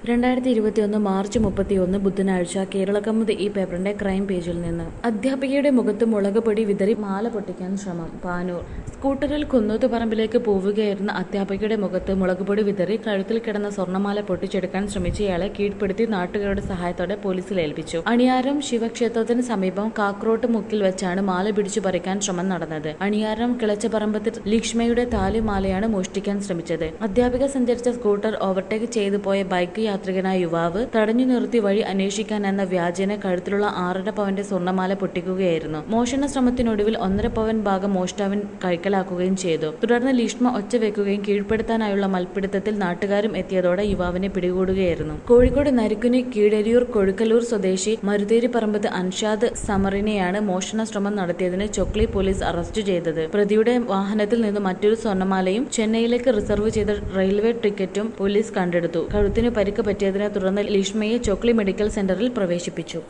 രണ്ടായിരത്തി ഇരുപത്തിയൊന്ന് മാർച്ച് മുപ്പത്തിയൊന്ന് ബുധനാഴ്ച കേരളകൗമുദി ഈ പേപ്പറിന്റെ ക്രൈം പേജിൽ നിന്ന് അധ്യാപികയുടെ മുഖത്ത് മുളക് പൊടി വിതറി മാല പൊട്ടിക്കാൻ ശ്രമം പാനൂർ സ്കൂട്ടറിൽ കുന്നോത്തുപറമ്പിലേക്ക് പോവുകയായിരുന്ന അധ്യാപികയുടെ മുഖത്ത് മുളക് പൊടി വിതറി കഴുത്തിൽ കിടന്ന സ്വർണ്ണമാല പൊട്ടിച്ചെടുക്കാൻ ശ്രമിച്ചയാളെ കീഴ്പ്പെടുത്തി നാട്ടുകാരുടെ സഹായത്തോടെ പോലീസിൽ ഏൽപ്പിച്ചു അണിയാരം ശിവക്ഷേത്രത്തിന് സമീപം കാക്രോട്ട് മുക്കിൽ വെച്ചാണ് മാല പിടിച്ചു പറിക്കാൻ ശ്രമം നടന്നത് അണിയാരം കിളച്ചപറമ്പത്തിൽ ലീക്ഷ്മയുടെ താലിമാലയാണ് മോഷ്ടിക്കാൻ ശ്രമിച്ചത് അധ്യാപിക സഞ്ചരിച്ച സ്കൂട്ടർ ഓവർടേക്ക് ചെയ്തു പോയ ബൈക്ക് യാത്രികനായ യുവാവ് തടഞ്ഞു നിർത്തി വഴി അന്വേഷിക്കാൻ എന്ന വ്യാജേന കഴുത്തിലുള്ള ആറര പവന്റെ സ്വർണ്ണമാല പൊട്ടിക്കുകയായിരുന്നു മോഷണ ശ്രമത്തിനൊടുവിൽ ഒന്നര പവൻ ഭാഗം മോഷ്ടാവൻ കൈക്കലാക്കുകയും ചെയ്തു തുടർന്ന് ലീഷ്മ ഒച്ച വെക്കുകയും കീഴ്പ്പെടുത്താനായുള്ള മൽപ്പിടുത്തത്തിൽ നാട്ടുകാരും എത്തിയതോടെ യുവാവിനെ പിടികൂടുകയായിരുന്നു കോഴിക്കോട് നരിക്കുനി കീഴരിയൂർ കൊഴുക്കലൂർ സ്വദേശി മരുതേരി പറമ്പത്ത് അൻഷാദ് സമറിനെയാണ് മോഷണ ശ്രമം നടത്തിയതിന് ചൊക്ലി പോലീസ് അറസ്റ്റ് ചെയ്തത് പ്രതിയുടെ വാഹനത്തിൽ നിന്ന് മറ്റൊരു സ്വർണ്ണമാലയും ചെന്നൈയിലേക്ക് റിസർവ് ചെയ്ത റെയിൽവേ ടിക്കറ്റും പോലീസ് കണ്ടെടുത്തു കഴുത്തിന് പരിക്ക് പറ്റിയതിനെ തുടർന്ന് ലീഷ്മയെ ചൊക്ലി മെഡിക്കൽ സെന്ററിൽ പ്രവേശിപ്പിച്ചു